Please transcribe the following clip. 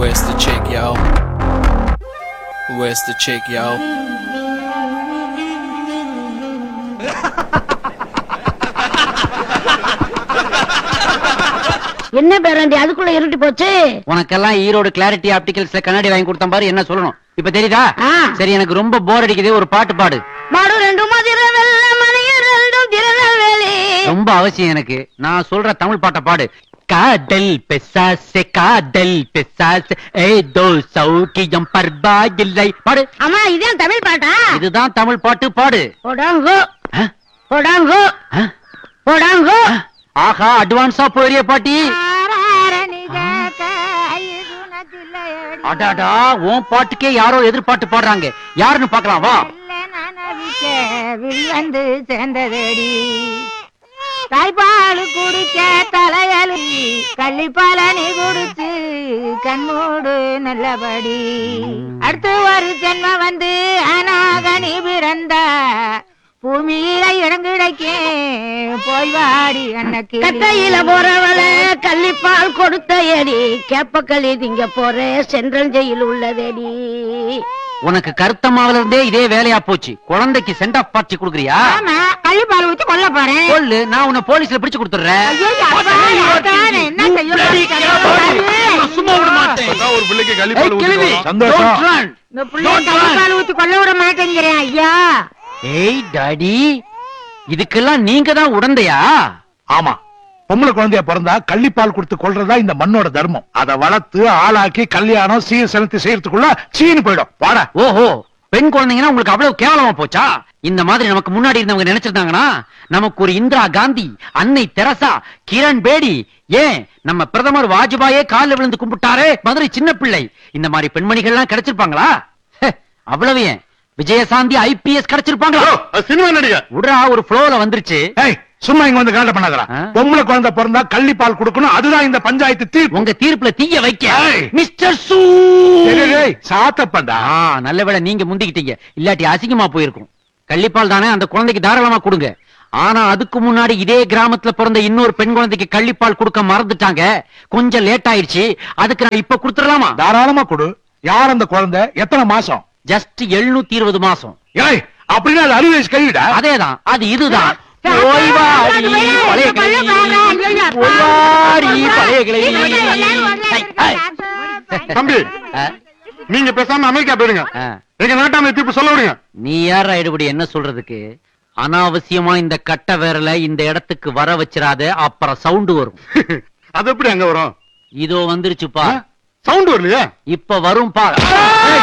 Where's the chick, yo? Where's the chick, yo? என்ன பேரண்டி அதுக்குள்ள இருட்டி போச்சு உனக்கெல்லாம் ஈரோடு கிளாரிட்டி ஆப்டிகல்ஸ்ல கண்ணாடி வாங்கி கொடுத்த பாரு என்ன சொல்லணும் இப்ப தெரியுதா ஆ. சரி எனக்கு ரொம்ப போர் அடிக்குது ஒரு பாட்டு பாடு மாடு ரெண்டு மதிர வெள்ள மணியர் ரெண்டும் திருநெல்வேலி ரொம்ப அவசியம் எனக்கு நான் சொல்ற தமிழ் பாட்டை பாடு காதல் பெசாசே காதல் பெசாசே ஏதோ சௌக்கியம் பர்பா இல்லை பாடு அம்மா இதான் தமிழ் பாட்டா இதுதான் தமிழ் பாட்டு பாடு போடாங்கோ ஆ? போடாங்கோ ஆ? போடாங்கோ ஆ? ஆஹா அட்வான்ஸா போறிய பாட்டி அடாடா உன் பாட்டுக்கே யாரோ எதிர்பார்த்து பாடுறாங்க யாருன்னு பார்க்கலாம் வா வந்து சேர்ந்ததடி தாய்ப்பால் குடிக்க தலையலி கள்ளிப்பாலனி குடிச்சு கண்மூடு நல்லபடி அடுத்து ஒரு ஜென்ம வந்து அநாகனி பிறந்த பூமியில இடம் கிடைக்க போய் வாடி அன்னைக்கு கட்டையில போறவள கள்ளிப்பால் கொடுத்த எடி கேப்பக்களி திங்க போற சென்றஞ்சையில் உள்ளதடி உனக்கு கருத்தமாவில இருந்தே இதே வேலையா போச்சு குழந்தைக்கு சென்ட் ஆஃப் பார்ட்டி கொடுக்குறியா ஆமா கள்ளிப்பால் ஊத்தி கொல்ல போறேன் சொல்லு நான் உன்னை போலீஸ்ல பிடிச்சு கொடுத்துறேன் ஐயையோ, அதான், அதான், என்ன செய்ய போறீங்க? சும்மா விட மாட்டேன் இப்பதான் ஒரு பிள்ளைக்கு ஏய், கழிப்பால் கிழவி, ஊத்தி சந்தோஷம் don't run. இந்த புள்ளைய கள்ளிப்பால் ஊத்தி கொல்ல விட மாட்டேங்கிறேன் ஐயா ஏய் டாடி இதுக்கெல்லாம் நீங்க தான் உடந்தையா ஆமா பொம்பளை குழந்தைய பிறந்தா கள்ளிப்பால் கொடுத்து கொள்றதா இந்த மண்ணோட தர்மம் அத வளர்த்து ஆளாக்கி கல்யாணம் சீர் செலுத்தி செய்யறதுக்குள்ள சீனு போயிடும் வாடா ஓஹோ பெண் குழந்தைங்கன்னா உங்களுக்கு அவ்வளவு கேவலமா போச்சா இந்த மாதிரி நமக்கு முன்னாடி இருந்தவங்க நினைச்சிருந்தாங்கன்னா நமக்கு ஒரு இந்திரா காந்தி அன்னை தெரசா கிரண் பேடி ஏன் நம்ம பிரதமர் வாஜ்பாயே கால்ல விழுந்து கும்பிட்டாரே மதுரை சின்ன பிள்ளை இந்த மாதிரி பெண்மணிகள்லாம் கிடைச்சிருப்பாங்களா ஹே, அவ்வளவு ஏன் விஜயசாந்தி ஐபிஎஸ் கிடைச்சிருப்பாங்களா சினிமா நடிகர் விடுறா ஒரு ஃப்ளோல வந்துருச்சு ஏய் சும்மா இங்க வந்து கலாட்டம் பண்ணாதடா ஆ? பொம்பளை குழந்தை பிறந்தா கள்ளிப்பால் கொடுக்கணும் அதுதான் இந்த பஞ்சாயத்து தீர்ப்பு உங்க தீர்ப்புல தீய வைக்க ஏய். மிஸ்டர் சூ டேய், டேய், டேய், சாத்தப்பண்டா ஆ நல்ல வேளை நீங்க முந்திக்கிட்டீங்க இல்லாட்டி அசிங்கமா போயிருக்கும் கள்ளிப்பால் தானே அந்த குழந்தைக்கு தாராளமா கொடுங்க ஆனா அதுக்கு முன்னாடி இதே கிராமத்துல பிறந்த இன்னொரு பெண் குழந்தைக்கு கள்ளிப்பால் கொடுக்க மறந்துட்டாங்க கொஞ்சம் லேட் ஆயிடுச்சு அதுக்கு நான் இப்ப கொடுத்துடலாமா தாராளமா கொடு யார் அந்த குழந்தை எத்தனை மாசம் ஜஸ்ட் எழுநூத்தி இருபது மாசம் ஏய் அப்படின்னா அது அறுபது வயசு கைவிடா அதேதான் அது இதுதான் போய் வாடி பழைய கிளவி. போய் வாடி பழைய கிளவி. ஐ, ஐ. தம்பி ஆ, நீங்க பேசாம அமெரிக்கா போயிடுங்க ஆ. எங்க நாட்டாமை தீர்ப்பு சொல்ல விடுங்க நீ யார் எடுபடி என்ன சொல்றதுக்கு அனாவசியமா இந்த கட்ட வேரல இந்த இடத்துக்கு வர வச்சிராத அப்புறம் சவுண்ட் வரும் அது எப்படி அங்க வரும் இதோ வந்துருச்சுப்பா சவுண்ட் வரலையா இப்ப வரும் பா